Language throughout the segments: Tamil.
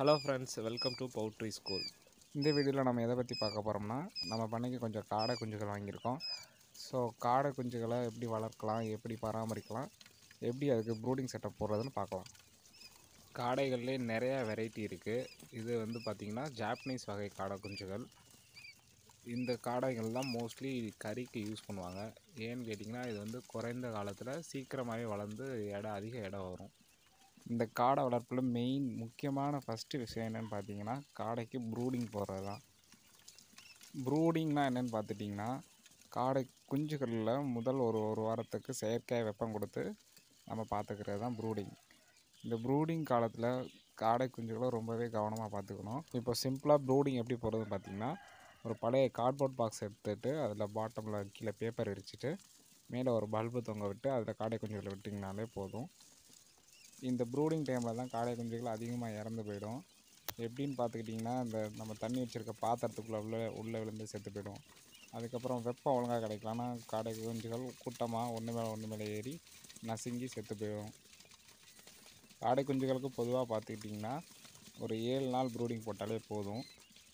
hello friends welcome to poultry school இந்த வீடியோவில் நம்ம எதை பற்றி பார்க்க போகிறோம்னா நம்ம பண்ணைக்கு கொஞ்சம் காடை குஞ்சுகள் வாங்கியிருக்கோம் ஸோ காடை குஞ்சுகளை எப்படி வளர்க்கலாம் எப்படி பராமரிக்கலாம் எப்படி அதுக்கு ப்ரூடிங் செட்டப் போடுறதுன்னு பார்க்கலாம் காடைகள்லேயே நிறையா வெரைட்டி இருக்குது இது வந்து பார்த்திங்கன்னா ஜாப்பனீஸ் வகை காடை குஞ்சுகள் இந்த காடைகள் தான் மோஸ்ட்லி கறிக்கு யூஸ் பண்ணுவாங்க ஏன்னு கேட்டிங்கன்னா இது வந்து குறைந்த காலத்தில் சீக்கிரமாகவே வளர்ந்து இடம் அதிக இடம் வரும் இந்த காடை வளர்ப்பில் மெயின் முக்கியமான ஃபஸ்ட்டு விஷயம் என்னென்னு பார்த்தீங்கன்னா காடைக்கு ப்ரூடிங் போடுறது தான் ப்ரூடிங்னா என்னென்னு பார்த்துட்டிங்கன்னா காடை குஞ்சுகளில் முதல் ஒரு ஒரு வாரத்துக்கு செயற்கையாக வெப்பம் கொடுத்து நம்ம பார்த்துக்கிறது தான் ப்ரூடிங் இந்த ப்ரூடிங் காலத்தில் காடை குஞ்சுகளை ரொம்பவே கவனமாக பார்த்துக்கணும் இப்போ சிம்பிளாக ப்ரூடிங் எப்படி போடுறதுன்னு பார்த்தீங்கன்னா ஒரு பழைய கார்ட்போர்ட் பாக்ஸ் எடுத்துகிட்டு அதில் பாட்டமில் கீழே பேப்பர் எரிச்சிட்டு மேலே ஒரு பல்பு தொங்க விட்டு அதில் காடை குஞ்சுகளை விட்டிங்கனாலே போதும் இந்த ப்ரூடிங் டைமில் தான் காடை குஞ்சுகள் அதிகமாக இறந்து போயிடும் எப்படின்னு பார்த்துக்கிட்டிங்கன்னா இந்த நம்ம தண்ணி வச்சுருக்க பாத்திரத்துக்குள்ளே உள்ள உள்ளே விழுந்து செத்து போயிடும் அதுக்கப்புறம் வெப்பம் ஒழுங்காக கிடைக்கலன்னா காடை குஞ்சுகள் கூட்டமாக ஒன்று மேலே ஒன்று மேலே ஏறி நசுங்கி செத்து போயிடும் காடை குஞ்சுகளுக்கு பொதுவாக பார்த்துக்கிட்டிங்கன்னா ஒரு ஏழு நாள் ப்ரூடிங் போட்டாலே போதும்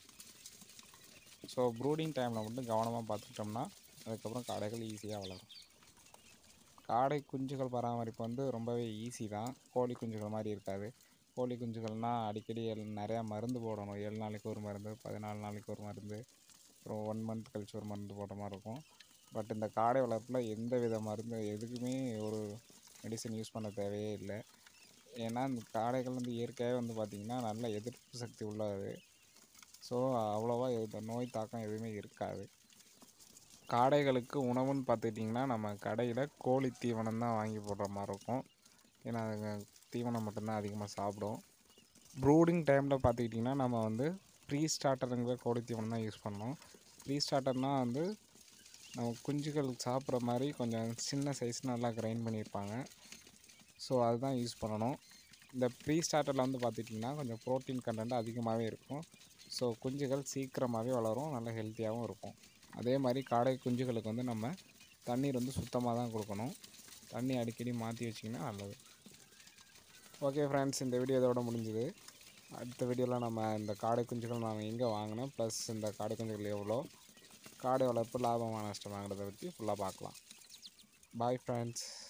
ஸோ ப்ரூடிங் டைமில் மட்டும் கவனமாக பார்த்துக்கிட்டோம்னா அதுக்கப்புறம் காடைகள் ஈஸியாக வளரும் காடை குஞ்சுகள் பராமரிப்பு வந்து ரொம்பவே ஈஸி தான் கோழி குஞ்சுகள் மாதிரி இருக்காது கோழி குஞ்சுகள்னால் அடிக்கடி எல் நிறையா மருந்து போடணும் ஏழு நாளைக்கு ஒரு மருந்து பதினாலு நாளைக்கு ஒரு மருந்து அப்புறம் ஒன் மந்த் கழிச்சு ஒரு மருந்து போடுற மாதிரி இருக்கும் பட் இந்த காடை வளர்ப்பில் எந்த வித மருந்து எதுக்குமே ஒரு மெடிசன் யூஸ் பண்ண தேவையே இல்லை ஏன்னா இந்த காடைகள் வந்து இயற்கையாகவே வந்து பார்த்திங்கன்னா நல்ல எதிர்ப்பு சக்தி உள்ளது ஸோ அவ்வளோவா எது நோய் தாக்கம் எதுவுமே இருக்காது காடைகளுக்கு உணவுன்னு பார்த்துக்கிட்டிங்கன்னா நம்ம கடையில் கோழி தீவனம் தான் வாங்கி போடுற மாதிரி இருக்கும் ஏன்னா அதுங்க தீவனம் மட்டும்தான் அதிகமாக சாப்பிடும் ப்ரூடிங் டைமில் பார்த்துக்கிட்டிங்கன்னா நம்ம வந்து ப்ரீ ஸ்டார்டருங்கிற கோழி தீவனம் தான் யூஸ் பண்ணோம் ப்ரீ ஸ்டார்டர்னால் வந்து நம்ம குஞ்சுகள் சாப்பிட்ற மாதிரி கொஞ்சம் சின்ன சைஸ் நல்லா கிரைண்ட் பண்ணியிருப்பாங்க ஸோ அதுதான் யூஸ் பண்ணணும் இந்த ப்ரீ ஸ்டார்டரில் வந்து பார்த்துக்கிட்டிங்கன்னா கொஞ்சம் ப்ரோட்டீன் கண்டென்ட் அதிகமாகவே இருக்கும் ஸோ குஞ்சுகள் சீக்கிரமாகவே வளரும் நல்லா ஹெல்த்தியாகவும் இருக்கும் அதே மாதிரி காடை குஞ்சுகளுக்கு வந்து நம்ம தண்ணீர் வந்து சுத்தமாக தான் கொடுக்கணும் தண்ணி அடிக்கடி மாற்றி வச்சிங்கன்னா நல்லது ஓகே ஃப்ரெண்ட்ஸ் இந்த வீடியோ இதோட முடிஞ்சுது அடுத்த வீடியோவில் நம்ம இந்த காடை குஞ்சுகள் நான் எங்கே வாங்கினேன் ப்ளஸ் இந்த காடை குஞ்சுகள் எவ்வளோ காடை வளர்ப்பு லாபமாக நஷ்டமாங்கிறத பற்றி ஃபுல்லாக பார்க்கலாம் பாய் ஃப்ரெண்ட்ஸ்